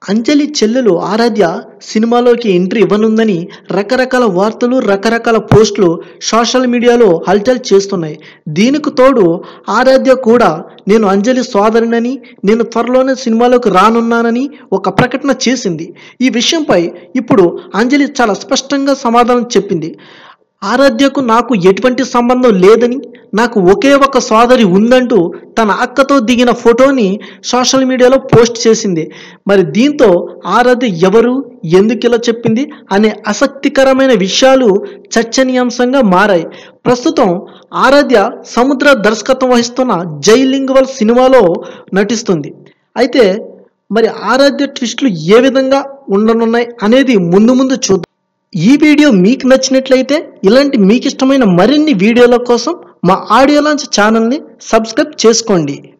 అంజలి చెల్లెలు ఆరాధ్య సినిమాలోకి ఎంట్రీ ఇవ్వనుందని రకరకాల వార్తలు రకరకాల పోస్టులు సోషల్ మీడియాలో హల్చల్ చేస్తున్నాయి దీనికి తోడు ఆరాధ్య కూడా నేను అంజలి సోదరునని నేను త్వరలోనే సినిమాలోకి రానున్నానని ఒక ప్రకటన చేసింది ఈ విషయంపై ఇప్పుడు అంజలి చాలా స్పష్టంగా సమాధానం చెప్పింది ఆరాధ్యకు నాకు ఎటువంటి సంబంధం లేదని నాకు ఒకే ఒక సోదరి ఉందంటూ తన అక్కతో దిగిన ఫోటోని సోషల్ మీడియాలో పోస్ట్ చేసింది మరి దీంతో ఆరాధ్య ఎవరు ఎందుకు ఇలా చెప్పింది అనే ఆసక్తికరమైన విషయాలు చర్చనీయాంశంగా మారాయి ప్రస్తుతం ఆరాధ్య సముద్ర దర్శకత్వం వహిస్తున్న జైలింగ్వల్ సినిమాలో నటిస్తుంది అయితే మరి ఆరాధ్య ట్విస్టులు ఏ విధంగా ఉండనున్నాయి అనేది ముందు ముందు చూద్దాం ఈ వీడియో మీకు నచ్చినట్లయితే ఇలాంటి మీకు ఇష్టమైన మరిన్ని వీడియోల కోసం మా ఆడియో లాంచ్ ఛానల్ని సబ్స్క్రైబ్ చేసుకోండి